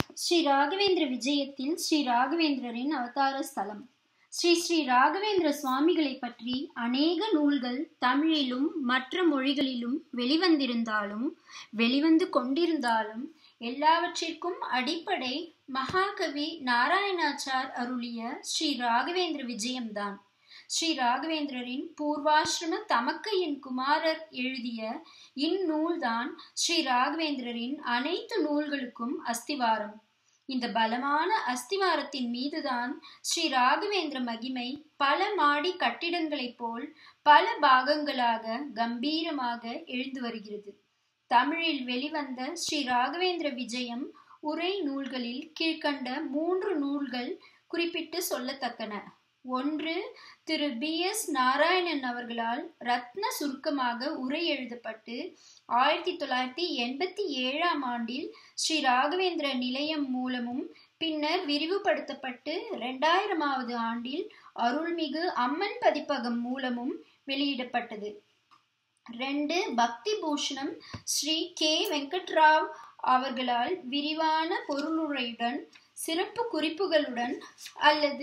ஸ்ரீ ராகவேந்திர விஜயத்தில் ஸ்ரீ ராகவேந்திரரின் அவதார ஸ்தலம் ஸ்ரீ ஸ்ரீ ராகவேந்திர சுவாமிகளை பற்றி அநேக நூல்கள் தமிழிலும் மற்ற மொழிகளிலும் வெளிவந்திருந்தாலும் வெளிவந்து கொண்டிருந்தாலும் எல்லாவற்றிற்கும் அடிப்படை மகாகவி நாராயணாச்சார் அருளிய ஸ்ரீ ராகவேந்திர விஜயம்தான் ஸ்ரீ ராகவேந்திரரின் பூர்வாசிரம தமக்கையின் குமாரர் எழுதிய இந்நூல்தான் ஸ்ரீ ராகவேந்திரரின் அனைத்து நூல்களுக்கும் அஸ்திவாரம் இந்த பலமான அஸ்திவாரத்தின் மீதுதான் ஸ்ரீ ராகவேந்திர மகிமை பல மாடி கட்டிடங்களைப் போல் பல பாகங்களாக கம்பீரமாக எழுந்து வருகிறது தமிழில் வெளிவந்த ஸ்ரீ ராகவேந்திர விஜயம் உரை நூல்களில் கீழ்கண்ட மூன்று நூல்கள் குறிப்பிட்டு சொல்லத்தக்கன ஒன்று திரு பி எஸ் நாராயணன் அவர்களால் ரத்ன சுருக்கமாக உரை எழுதப்பட்டு ஆயிரத்தி தொள்ளாயிரத்தி எண்பத்தி ஏழாம் ஆண்டில் ஸ்ரீ ராகவேந்திர நிலையம் மூலமும் பின்னர் விரிவுபடுத்தப்பட்டு இரண்டாயிரமாவது ஆண்டில் அருள்மிகு அம்மன் பதிப்பகம் மூலமும் வெளியிடப்பட்டது ரெண்டு பக்தி பூஷணம் ஸ்ரீ கே வெங்கட்ராவ் அவர்களால் விரிவான பொருளுரையுடன் சிறப்பு குறிப்புகளுடன் அல்லது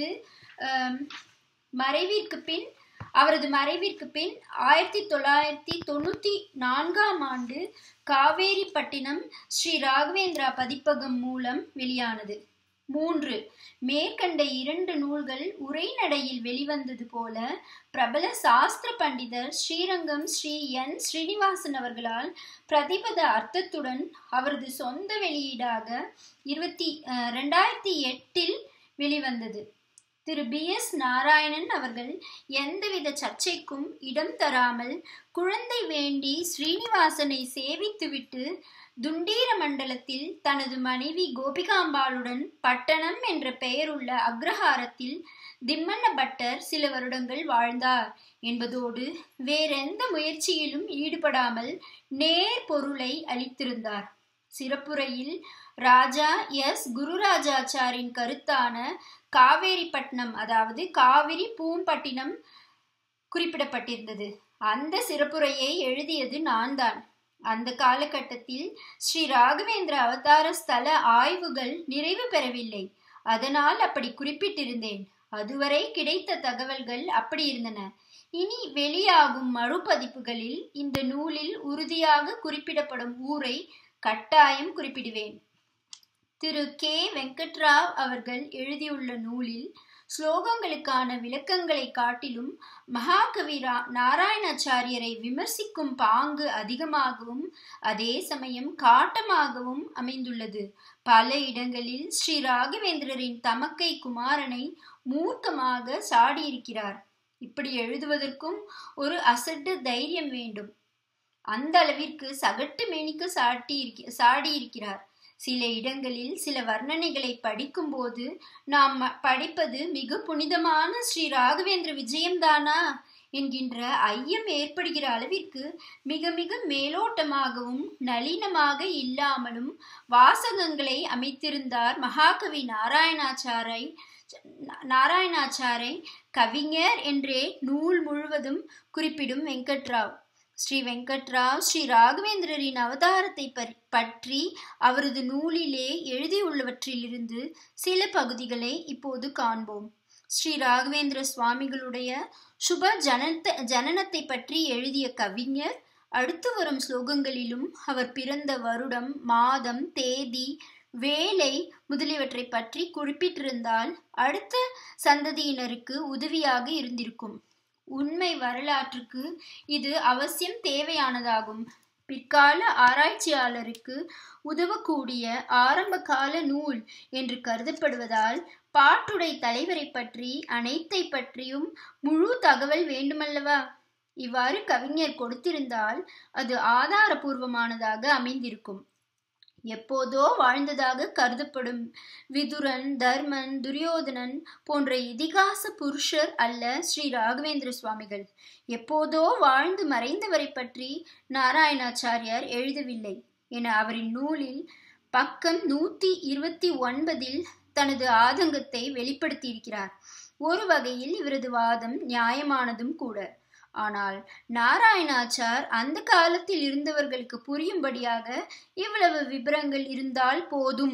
மறைவிற்கு பின் அவரது மறைவிற்கு பின் ஆயிரத்தி தொள்ளாயிரத்தி தொண்ணூத்தி நான்காம் ஆண்டு காவேரிப்பட்டினம் ஸ்ரீ ராகவேந்திரா பதிப்பகம் மூலம் வெளியானது மூன்று மேற்கண்ட இரண்டு நூல்கள் உரைநடையில் வெளிவந்தது போல பிரபல சாஸ்திர பண்டிதர் ஸ்ரீரங்கம் ஸ்ரீ என் ஸ்ரீனிவாசன் அவர்களால் பிரதிபத அர்த்தத்துடன் அவரது சொந்த வெளியீடாக இருபத்தி ரெண்டாயிரத்தி எட்டில் வெளிவந்தது திரு பி எஸ் நாராயணன் அவர்கள் எந்தவித சர்ச்சைக்கும் இடம் தராமல் குழந்தை வேண்டி ஸ்ரீனிவாசனை சேவித்துவிட்டு துண்டீர மண்டலத்தில் தனது மனைவி கோபிகாம்பாளுடன் பட்டணம் என்ற பெயருள்ள அக்ரஹாரத்தில் திம்மண்ண பட்டர் சில வருடங்கள் வாழ்ந்தார் என்பதோடு வேறெந்த முயற்சியிலும் ஈடுபடாமல் நேர் பொருளை அளித்திருந்தார் சிறப்புரையில் ராஜா எஸ் குருராஜாச்சாரின் கருத்தான காவேரிப்பட்டினம் அதாவது காவிரி பூம்பட்டினம் குறிப்பிடப்பட்டிருந்தது அந்த சிறப்புரையை எழுதியது நான் தான் அந்த காலகட்டத்தில் ஸ்ரீ ராகவேந்திர அவதார ஸ்தல ஆய்வுகள் நிறைவு பெறவில்லை அதனால் அப்படி குறிப்பிட்டிருந்தேன் அதுவரை கிடைத்த தகவல்கள் அப்படி இருந்தன இனி வெளியாகும் மறுபதிப்புகளில் இந்த நூலில் உறுதியாக குறிப்பிடப்படும் ஊரை கட்டாயம் குறிப்பிடுவேன் திரு கே வெங்கட்ராவ் அவர்கள் எழுதியுள்ள நூலில் ஸ்லோகங்களுக்கான விளக்கங்களை காட்டிலும் மகாகவி நாராயணாச்சாரியரை விமர்சிக்கும் பாங்கு அதிகமாகவும் அதே சமயம் காட்டமாகவும் அமைந்துள்ளது பல இடங்களில் ஸ்ரீ ராகவேந்திரரின் தமக்கை குமாரனை மூர்க்கமாக சாடியிருக்கிறார் இப்படி எழுதுவதற்கும் ஒரு அசட்டு தைரியம் வேண்டும் அந்த அளவிற்கு சகட்டு மேனிக்கு சாட்டி சாடியிருக்கிறார் சில இடங்களில் சில வர்ணனைகளை படிக்கும்போது நாம் படிப்பது மிக புனிதமான ஸ்ரீ ராகவேந்திர விஜயம்தானா என்கின்ற ஐயம் ஏற்படுகிற அளவிற்கு மிக மிக மேலோட்டமாகவும் நளினமாக இல்லாமலும் வாசகங்களை அமைத்திருந்தார் மகாகவி நாராயணாச்சாரை நாராயணாச்சாரை கவிஞர் என்றே நூல் முழுவதும் குறிப்பிடும் வெங்கட்ராவ் ஸ்ரீ வெங்கட்ராவ் ஸ்ரீ ராகவேந்திரரின் அவதாரத்தை பற்றி அவரது நூலிலே எழுதியுள்ளவற்றிலிருந்து சில பகுதிகளை இப்போது காண்போம் ஸ்ரீ ராகவேந்திர சுவாமிகளுடைய சுப ஜனத்த ஜனனத்தை பற்றி எழுதிய கவிஞர் அடுத்து வரும் ஸ்லோகங்களிலும் அவர் பிறந்த வருடம் மாதம் தேதி வேலை முதலியவற்றை பற்றி குறிப்பிட்டிருந்தால் அடுத்த சந்ததியினருக்கு உதவியாக இருந்திருக்கும் உண்மை வரலாற்றுக்கு இது அவசியம் தேவையானதாகும் பிற்கால ஆராய்ச்சியாளருக்கு உதவக்கூடிய ஆரம்ப கால நூல் என்று கருதப்படுவதால் பாட்டுடை தலைவரை பற்றி அனைத்தை பற்றியும் முழு தகவல் வேண்டுமல்லவா இவ்வாறு கவிஞர் கொடுத்திருந்தால் அது ஆதாரபூர்வமானதாக அமைந்திருக்கும் எப்போதோ வாழ்ந்ததாக கருதப்படும் விதுரன் தர்மன் துரியோதனன் போன்ற இதிகாச புருஷர் அல்ல ஸ்ரீ ராகவேந்திர சுவாமிகள் எப்போதோ வாழ்ந்து மறைந்தவரை பற்றி நாராயணாச்சாரியார் எழுதவில்லை என அவரின் நூலில் பக்கம் நூத்தி இருபத்தி ஒன்பதில் தனது ஆதங்கத்தை வெளிப்படுத்தியிருக்கிறார் ஒரு வகையில் இவரது வாதம் நியாயமானதும் கூட ஆனால் நாராயணாச்சார் அந்த காலத்தில் இருந்தவர்களுக்கு புரியும்படியாக இவ்வளவு விபரங்கள் இருந்தால் போதும்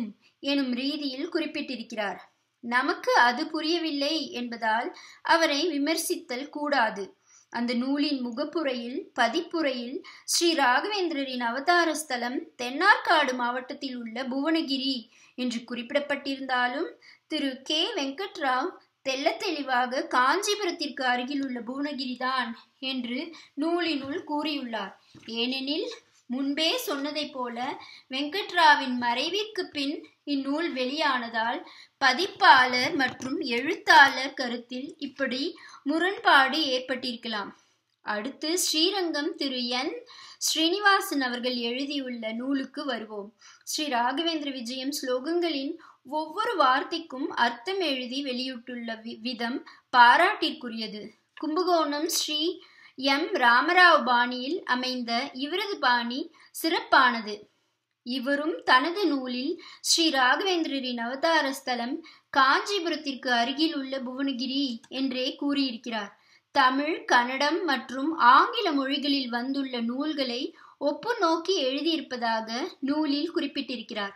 எனும் ரீதியில் குறிப்பிட்டிருக்கிறார் நமக்கு அது புரியவில்லை என்பதால் அவரை விமர்சித்தல் கூடாது அந்த நூலின் முகப்புரையில் பதிப்புரையில் ஸ்ரீ ராகவேந்திரரின் அவதார ஸ்தலம் தென்னார்காடு மாவட்டத்தில் உள்ள புவனகிரி என்று குறிப்பிடப்பட்டிருந்தாலும் திரு கே வெங்கட்ராவ் தெல்ல தெளிவாக காஞ்சிபுரத்திற்கு அருகில் உள்ள புவனகிரிதான் என்று நூலினுள் கூறியுள்ளார் ஏனெனில் முன்பே சொன்னதைப் போல வெங்கட்ராவின் மறைவிற்கு பின் இந்நூல் வெளியானதால் பதிப்பாளர் மற்றும் எழுத்தாளர் கருத்தில் இப்படி முரண்பாடு ஏற்பட்டிருக்கலாம் அடுத்து ஸ்ரீரங்கம் திரு என் ஸ்ரீனிவாசன் அவர்கள் எழுதியுள்ள நூலுக்கு வருவோம் ஸ்ரீ ராகவேந்திர விஜயம் ஸ்லோகங்களின் ஒவ்வொரு வார்த்தைக்கும் அர்த்தம் எழுதி வெளியிட்டுள்ள விதம் பாராட்டிற்குரியது கும்பகோணம் ஸ்ரீ எம் ராமராவ் பாணியில் அமைந்த இவரது பாணி சிறப்பானது இவரும் தனது நூலில் ஸ்ரீ ராகவேந்திரரின் அவதார ஸ்தலம் காஞ்சிபுரத்திற்கு அருகில் உள்ள புவனகிரி என்றே கூறியிருக்கிறார் தமிழ் கன்னடம் மற்றும் ஆங்கில மொழிகளில் வந்துள்ள நூல்களை ஒப்பு நோக்கி எழுதியிருப்பதாக நூலில் குறிப்பிட்டிருக்கிறார்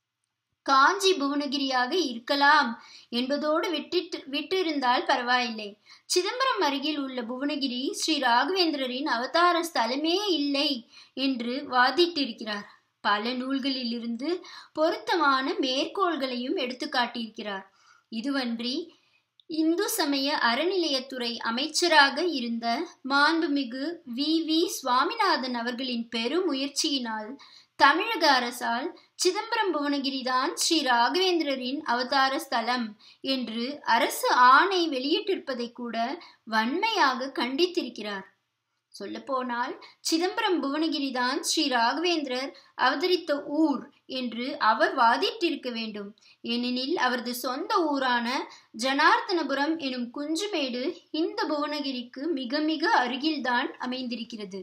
காஞ்சி புவனகிரியாக இருக்கலாம் என்பதோடு விட்டிட்டு விட்டிருந்தால் பரவாயில்லை சிதம்பரம் அருகில் உள்ள புவனகிரி ஸ்ரீ ராகவேந்திரரின் அவதார ஸ்தலமே இல்லை என்று வாதிட்டிருக்கிறார் பல நூல்களிலிருந்து பொருத்தமான மேற்கோள்களையும் எடுத்து காட்டியிருக்கிறார் இதுவன்றி இந்து சமய அறநிலையத்துறை அமைச்சராக இருந்த மாண்புமிகு வி வி சுவாமிநாதன் அவர்களின் பெருமுயற்சியினால் தமிழக அரசால் சிதம்பரம் புவனகிரிதான் ஸ்ரீ ராகவேந்திரரின் அவதார ஸ்தலம் என்று அரசு ஆணை வெளியிட்டிருப்பதை கூட வன்மையாக கண்டித்திருக்கிறார் சொல்லப்போனால் சிதம்பரம் புவனகிரிதான் ஸ்ரீ ராகவேந்திரர் அவதரித்த ஊர் என்று அவர் வாதிட்டிருக்க வேண்டும் ஏனெனில் அவரது சொந்த ஊரான ஜனார்த்தனபுரம் எனும் குஞ்சுமேடு இந்த புவனகிரிக்கு மிக மிக அருகில்தான் அமைந்திருக்கிறது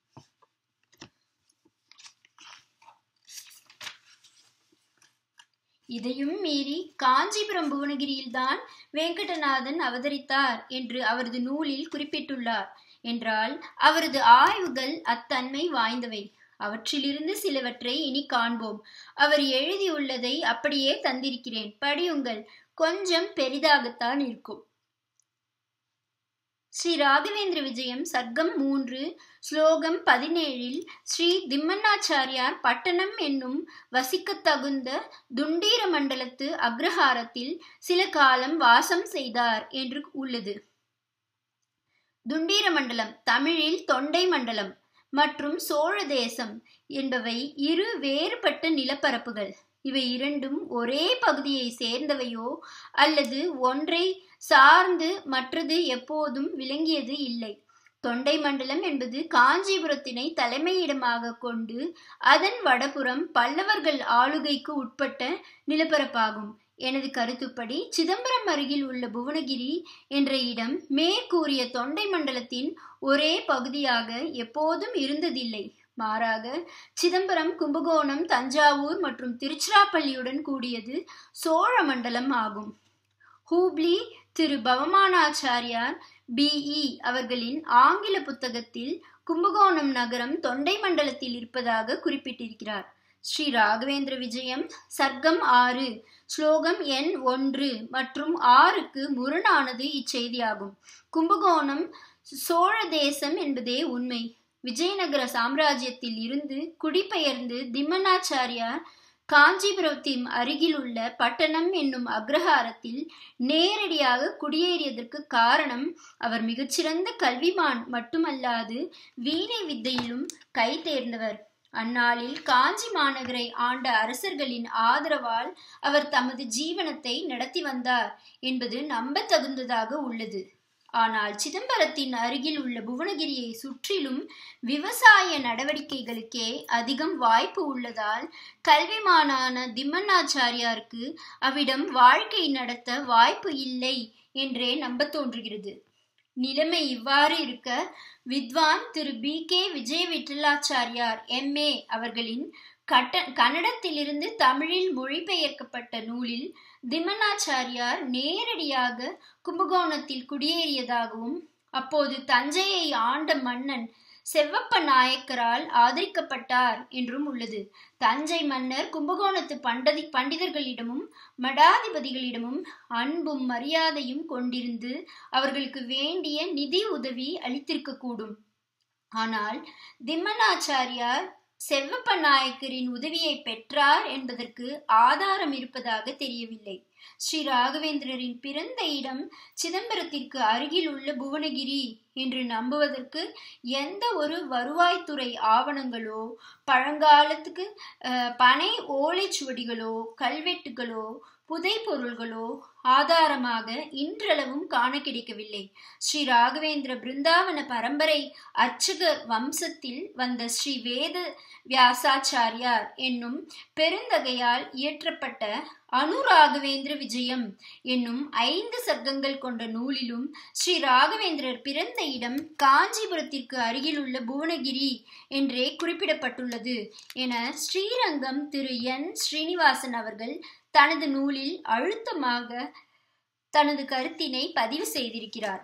இதையும் மீறி காஞ்சிபுரம் புவனகிரியில்தான் வெங்கடநாதன் அவதரித்தார் என்று அவரது நூலில் குறிப்பிட்டுள்ளார் என்றால் அவரது ஆய்வுகள் அத்தன்மை வாய்ந்தவை அவற்றிலிருந்து சிலவற்றை இனி காண்போம் அவர் எழுதியுள்ளதை அப்படியே தந்திருக்கிறேன் படியுங்கள் கொஞ்சம் பெரிதாகத்தான் இருக்கும் ஸ்ரீ ராகவேந்திர விஜயம் சர்க்கம் மூன்று ஸ்லோகம் பதினேழில் ஸ்ரீ திம்மண்ணாச்சாரியார் பட்டணம் என்னும் வசிக்கத்தகுந்த துண்டீர மண்டலத்து அக்ரஹாரத்தில் சில காலம் வாசம் செய்தார் என்று உள்ளது துண்டீர மண்டலம் தமிழில் தொண்டை மண்டலம் மற்றும் சோழ தேசம் என்பவை இரு வேறுபட்ட நிலப்பரப்புகள் இவை இரண்டும் ஒரே பகுதியை சேர்ந்தவையோ அல்லது ஒன்றை சார்ந்து மற்றது எப்போதும் விளங்கியது இல்லை தொண்டை மண்டலம் என்பது காஞ்சிபுரத்தினை தலைமையிடமாக கொண்டு அதன் வடபுறம் பல்லவர்கள் ஆளுகைக்கு உட்பட்ட நிலப்பரப்பாகும் எனது கருத்துப்படி சிதம்பரம் அருகில் உள்ள புவனகிரி என்ற இடம் மேற்கூறிய தொண்டை மண்டலத்தின் ஒரே பகுதியாக எப்போதும் இருந்ததில்லை மாறாக சிதம்பரம் கும்பகோணம் தஞ்சாவூர் மற்றும் திருச்சிராப்பள்ளியுடன் கூடியது சோழ மண்டலம் ஆகும் ஹூப்ளி திரு பவமானாச்சாரியார் பிஇ அவர்களின் ஆங்கில புத்தகத்தில் கும்பகோணம் நகரம் தொண்டை மண்டலத்தில் இருப்பதாக குறிப்பிட்டிருக்கிறார் ஸ்ரீ ராகவேந்திர விஜயம் சர்க்கம் ஆறு ஸ்லோகம் எண் ஒன்று மற்றும் ஆறுக்கு முரணானது இச்செய்தியாகும் கும்பகோணம் சோழ தேசம் என்பதே உண்மை விஜயநகர சாம்ராஜ்யத்தில் இருந்து குடிபெயர்ந்து திம்மனாச்சாரியார் காஞ்சிபுரத்தின் அருகில் உள்ள பட்டணம் என்னும் அக்ரஹாரத்தில் நேரடியாக குடியேறியதற்கு காரணம் அவர் மிகச்சிறந்த கல்விமான் மட்டுமல்லாது வீணை வித்தையிலும் கை தேர்ந்தவர் அந்நாளில் காஞ்சி மாநகரை ஆண்ட அரசர்களின் ஆதரவால் அவர் தமது ஜீவனத்தை நடத்தி வந்தார் என்பது நம்ப தகுந்ததாக உள்ளது ஆனால் சிதம்பரத்தின் அருகில் உள்ள புவனகிரியை சுற்றிலும் விவசாய நடவடிக்கைகளுக்கே அதிகம் வாய்ப்பு உள்ளதால் கல்விமானான திம்மண்ணாச்சாரியாருக்கு அவ்விடம் வாழ்க்கை நடத்த வாய்ப்பு இல்லை என்றே நம்ப தோன்றுகிறது நிலைமை இவ்வாறு இருக்க வித்வான் திரு P K Vijaya Vittalacharyar MA அவர்களின் கட்ட கன்னடத்திலிருந்து தமிழில் மொழிபெயர்க்கப்பட்ட நூலில் திம்மனாச்சாரியார் நேரடியாக கும்பகோணத்தில் குடியேறியதாகவும் அப்போது தஞ்சையை ஆண்ட மன்னன் செவ்வப்ப நாயக்கரால் ஆதரிக்கப்பட்டார் என்றும் உள்ளது தஞ்சை மன்னர் கும்பகோணத்து பண்டதி பண்டிதர்களிடமும் மடாதிபதிகளிடமும் அன்பும் மரியாதையும் கொண்டிருந்து அவர்களுக்கு வேண்டிய நிதி உதவி அளித்திருக்க கூடும் ஆனால் திம்மனாச்சாரியார் செவ்வப்ப நாயக்கரின் உதவியை பெற்றார் என்பதற்கு ஆதாரம் இருப்பதாக தெரியவில்லை ஸ்ரீ ராகவேந்திரரின் பிறந்த இடம் சிதம்பரத்திற்கு அருகில் உள்ள புவனகிரி என்று நம்புவதற்கு எந்த ஒரு வருவாய்த்துறை ஆவணங்களோ பழங்காலத்துக்கு பனை ஓலைச்சுவடிகளோ கல்வெட்டுகளோ புதை பொருள்களோ ஆதாரமாக இன்றளவும் காண கிடைக்கவில்லை ஸ்ரீ ராகவேந்திர பிருந்தாவன பரம்பரை அர்ச்சகர் வம்சத்தில் வந்த ஸ்ரீ வேத வியாசாச்சாரியார் என்னும் பெருந்தகையால் இயற்றப்பட்ட அனுராகவேந்திர விஜயம் என்னும் ஐந்து சர்க்கங்கள் கொண்ட நூலிலும் ஸ்ரீ ராகவேந்திரர் பிறந்த இடம் காஞ்சிபுரத்திற்கு அருகில் உள்ள புவனகிரி என்றே குறிப்பிடப்பட்டுள்ளது என ஸ்ரீரங்கம் திரு என் ஸ்ரீனிவாசன் அவர்கள் தனது நூலில் அழுத்தமாக தனது கருத்தினை பதிவு செய்திருக்கிறார்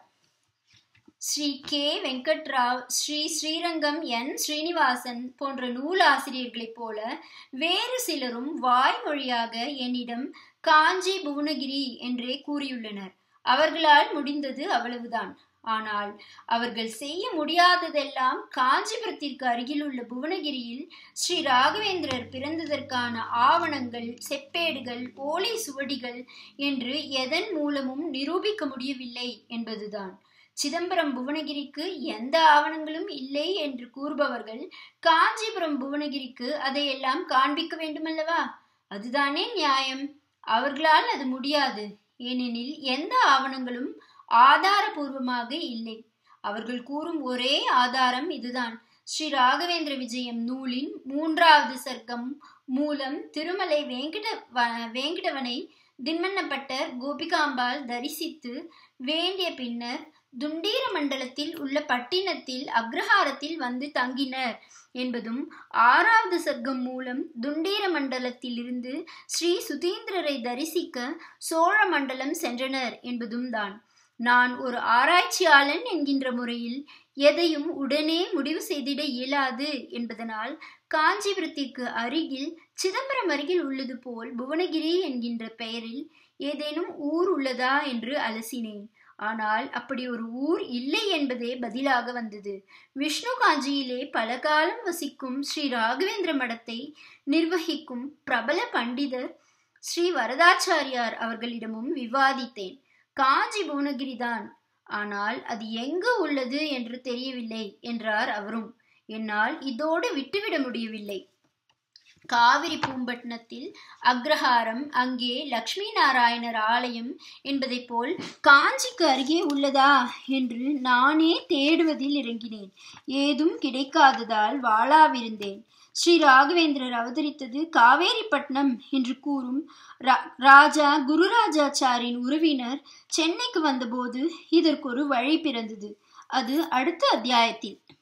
ஸ்ரீ கே வெங்கட்ராவ் ஸ்ரீ ஸ்ரீரங்கம் என் ஸ்ரீனிவாசன் போன்ற நூலாசிரியர்களைப் போல வேறு சிலரும் வாய்மொழியாக என்னிடம் காஞ்சி புவனகிரி என்றே கூறியுள்ளனர் அவர்களால் முடிந்தது அவ்வளவுதான் ஆனால் அவர்கள் செய்ய முடியாததெல்லாம் காஞ்சிபுரத்திற்கு அருகில் உள்ள புவனகிரியில் ஸ்ரீ ராகவேந்திரர் பிறந்ததற்கான ஆவணங்கள் செப்பேடுகள் ஓலை சுவடிகள் என்று எதன் மூலமும் நிரூபிக்க முடியவில்லை என்பதுதான் சிதம்பரம் புவனகிரிக்கு எந்த ஆவணங்களும் இல்லை என்று கூறுபவர்கள் காஞ்சிபுரம் புவனகிரிக்கு அதையெல்லாம் காண்பிக்க வேண்டுமல்லவா அதுதானே நியாயம் அவர்களால் அது முடியாது ஏனெனில் எந்த ஆவணங்களும் ஆதாரபூர்வமாக இல்லை அவர்கள் கூறும் ஒரே ஆதாரம் இதுதான் ஸ்ரீ ராகவேந்திர விஜயம் நூலின் மூன்றாவது சர்க்கம் மூலம் திருமலை வேங்கட வேங்கடவனை திம்மன்னப்பட்டர் கோபிகாம்பால் தரிசித்து வேண்டிய பின்னர் துண்டீர மண்டலத்தில் உள்ள பட்டினத்தில் அக்ரஹாரத்தில் வந்து தங்கினர் என்பதும் ஆறாவது சர்க்கம் மூலம் துண்டீர மண்டலத்தில் இருந்து ஸ்ரீ சுதீந்திரரை தரிசிக்க சோழ மண்டலம் சென்றனர் என்பதும் தான் நான் ஒரு ஆராய்ச்சியாளன் என்கின்ற முறையில் எதையும் உடனே முடிவு செய்திட இயலாது என்பதனால் காஞ்சிபுரத்திற்கு அருகில் சிதம்பரம் அருகில் உள்ளது போல் புவனகிரி என்கின்ற பெயரில் ஏதேனும் ஊர் உள்ளதா என்று அலசினேன் ஆனால் அப்படி ஒரு ஊர் இல்லை என்பதே பதிலாக வந்தது விஷ்ணு காஞ்சியிலே பல காலம் வசிக்கும் ஸ்ரீ ராகவேந்திர மடத்தை நிர்வகிக்கும் பிரபல பண்டிதர் ஸ்ரீ வரதாச்சாரியார் அவர்களிடமும் விவாதித்தேன் காஞ்சி புவனகிரிதான் ஆனால் அது எங்கு உள்ளது என்று தெரியவில்லை என்றார் அவரும் என்னால் இதோடு விட்டுவிட முடியவில்லை காவிரி பூம்பட்டினத்தில் அக்ரஹாரம் அங்கே லக்ஷ்மி நாராயணர் ஆலயம் என்பதை போல் காஞ்சிக்கு அருகே உள்ளதா என்று நானே தேடுவதில் இறங்கினேன் ஏதும் கிடைக்காததால் வாழாவிருந்தேன் ஸ்ரீ ராகவேந்திரர் அவதரித்தது காவேரிப்பட்டினம் என்று கூறும் ராஜா குருராஜாச்சாரின் உறவினர் சென்னைக்கு வந்தபோது இதற்கு ஒரு வழி பிறந்தது அது அடுத்த அத்தியாயத்தில்